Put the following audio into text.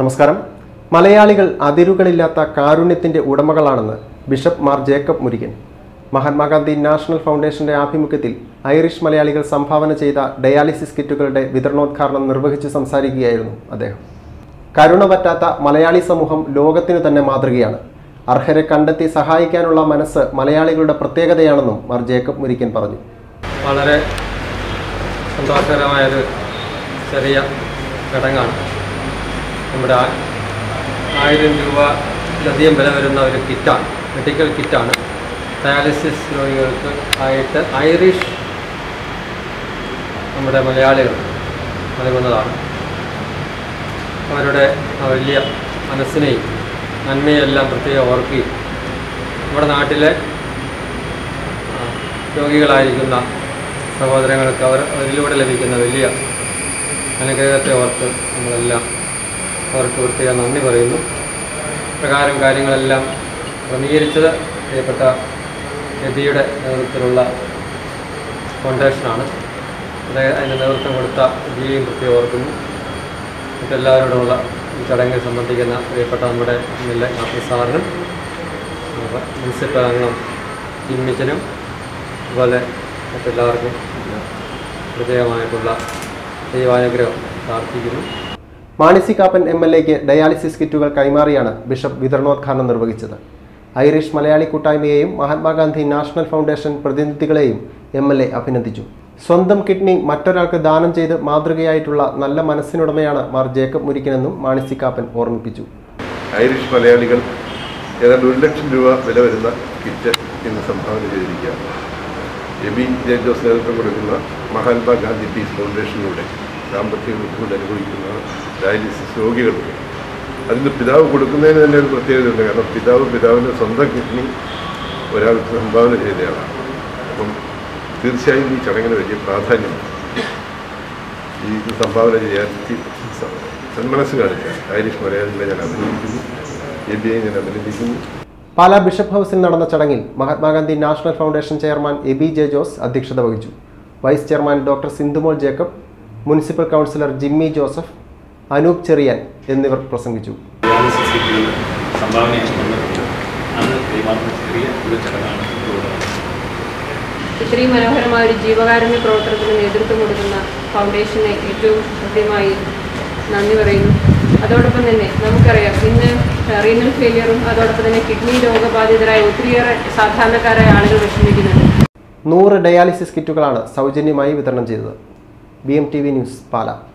നമസ്കാരം മലയാളികൾ അതിരുകളില്ലാത്ത കാരുണ്യത്തിന്റെ ഉടമകളാണെന്ന് bishop Mar Jacob Murikan Mahatma Gandhi national ഫൗണ്ടേഷന്റെ ആഭിമുഖ്യത്തിൽ ഐറിഷ് മലയാളികൾ സംഭാവന ചെയ്ത ഡയാലിസിസ് കിറ്റുകളുടെ വിതരണോദ്ഘാടനം നിർവഹിച്ച് സംസാരിക്കുകയായിരുന്നു അദ്ദേഹം കരുണ പറ്റാത്ത മലയാളി സമൂഹം ലോകത്തിനു തന്നെ മാതൃകയാണ് അർഹരെ കണ്ടെത്തി സഹായിക്കാനുള്ള മനസ്സ് മലയാളികളുടെ പ്രത്യേകതയാണെന്നും മാർ ജേക്കബ് മുരിക്കൻ പറഞ്ഞു വളരെ സന്തോഷകരമായൊരു ചെറിയ ചടങ്ങാണ് നമ്മുടെ ആ- ആയിരം രൂപയിലധികം വില വരുന്ന ഒരു കിറ്റാണ് മെഡിക്കൽ കിറ്റാണ് ഡയാലിസിസ് രോഗികൾക്ക് ആയിട്ട് ഐറിഷ് നമ്മുടെ മലയാളികൾ നൽകുന്നതാണ് അവരുടെ ആ വലിയ മനസ്സിനെയും നന്മയെല്ലാം പ്രത്യേകം ഓർക്കുകയും നമ്മുടെ നാട്ടിലെ ആ, രോഗികളായിരിക്കുന്ന സഹോദരങ്ങൾക്ക് അവർ അവരിലൂടെ ലഭിക്കുന്ന വലിയ അനുഗ്രഹത്തെ ഓർത്ത് നമ്മളെല്ലാം അവർക്ക് പ്രത്യേകം നന്ദി പറയുന്നു പ്രകാരം കാര്യങ്ങളെല്ലാം ക്രമീകരിച്ചത് പ്രിയപ്പെട്ട എബിയുടെ നേതൃത്വത്തിലുള്ള ഫൗണ്ടേഷനാണ് അദ്ദേഹം അതിന് നേതൃത്വം കൊടുത്ത എബിയെയും പ്രത്യേകം ഓർക്കുന്നു മറ്റെല്ലാവരോടുമുള്ള ഈ ചടങ്ങിൽ സംബന്ധിക്കുന്ന പ്രിയപ്പെട്ട നമ്മുടെ എം എൽ എ ഡോക്ടർ സാറിനും നമ്മുടെ മുനിസിപ്പൽ അംഗം ജിമ്മിച്ചനും അതുപോലെ മറ്റെല്ലാവർക്കും പ്രത്യേകമായിട്ടുള്ള ദൈവാനുഗ്രഹം പ്രാർത്ഥിക്കുന്നു മാണിസി കാപ്പൻ എം എൽ എക്ക് ഡയാലിസിസ് കിറ്റുകൾ കൈമാറിയാണ് ബിഷപ്പ് വിതരണോദ്ഘാടനം നിർവഹിച്ചത് ഐറിഷ് മലയാളി കൂട്ടായ്മയെയും മഹാത്മാഗാന്ധി നാഷണൽ ഫൗണ്ടേഷൻ പ്രതിനിധികളെയും എം എൽ എ അഭിനന്ദിച്ചു സ്വന്തം കിഡ്നി മറ്റൊരാൾക്ക് ദാനം ചെയ്ത് മാതൃകയായിട്ടുള്ള നല്ല മനസ്സിനുടമയാണ് മാർ ജേക്കബ് മുരിക്കനെന്നും മാണിസി കാപ്പൻ ഓർമ്മിപ്പിച്ചു ഐറിഷ് മലയാളികൾ ഏതാണ്ട് ഒരു ലക്ഷം രൂപ വില വരുന്ന കിറ്റ് ഇന്ന് സംഭാവന ചെയ്തിരിക്കുകയാണ് എബി ജെ ജോസ് നേതൃത്വം കൊടുക്കുന്ന മഹാത്മാഗാന്ധി പീസ് ഫൗണ്ടേഷനിലൂടെ സാമ്പത്തിക ബുദ്ധിമുട്ട് അനുഭവിക്കുന്ന ഡയാലിസിസ് രോഗികൾക്ക് അതിന് പിതാവ് കൊടുക്കുന്നതിന് തന്നെ ഒരു പ്രത്യേകതയുണ്ട് കാരണം പിതാവ് പിതാവിൻ്റെ സ്വന്തം കിഡ്നി ഒരാൾക്ക് സംഭാവന ചെയ്തയാളാണ് അപ്പം തീർച്ചയായും ഈ ചടങ്ങിന് വലിയ പ്രാധാന്യമുണ്ട് ഈ ഇത് സംഭാവന ചെയ്യാൻ തി- സ- സന്മനസ് കാണിച്ച ഐറിഷ് മലയാളികളെ ഞാൻ അഭിനന്ദിക്കുന്നു എ ബി ഐ ഞാൻ അഭിനന്ദിക്കുന്നു പാലാ ബിഷപ്പ് ഹൗസിൽ നടന്ന ചടങ്ങിൽ Mahatma Gandhi national foundation chairman Aby J Jose അധ്യക്ഷത വഹിച്ചു vice chairman doctor Sindhumol Jacob municipal councillor Jimmy Joseph Anoop Cherian എന്നിവർ പ്രസംഗിച്ചു ഡയാലിസിസ് കിറ്റുകൾ സംഭാവനയായി തന്നിട്ടുണ്ട് അത് കൈമാറുന്ന ചെറിയ ഒരു ചടങ്ങാണ് ഇതുള്ളത് ഇത്രയും മനോഹരമായ ഒരു ജീവകാരുണ്യ പ്രവർത്തനത്തിന് നേതൃത്വം കൊടുക്കുന്ന ഫൗണ്ടേഷനെ ഏറ്റവും ഹൃദ്യമായി നന്ദി പറയുന്നു അതോടൊപ്പം തന്നെ നമുക്കറിയാം ഇന്ന് റീനൽ ഫെയിലിയറും അതോടൊപ്പം തന്നെ കിഡ്നി രോഗബാധിതരായ ഒത്തിരിയേറെ സാധാരണക്കാരായ ആളുകൾ വിഷമിക്കുന്നുണ്ട് നൂറ് ഡയാലിസിസ് കിറ്റുകളാണ് സൗജന്യമായി വിതരണം ചെയ്തത് B M T V news പാല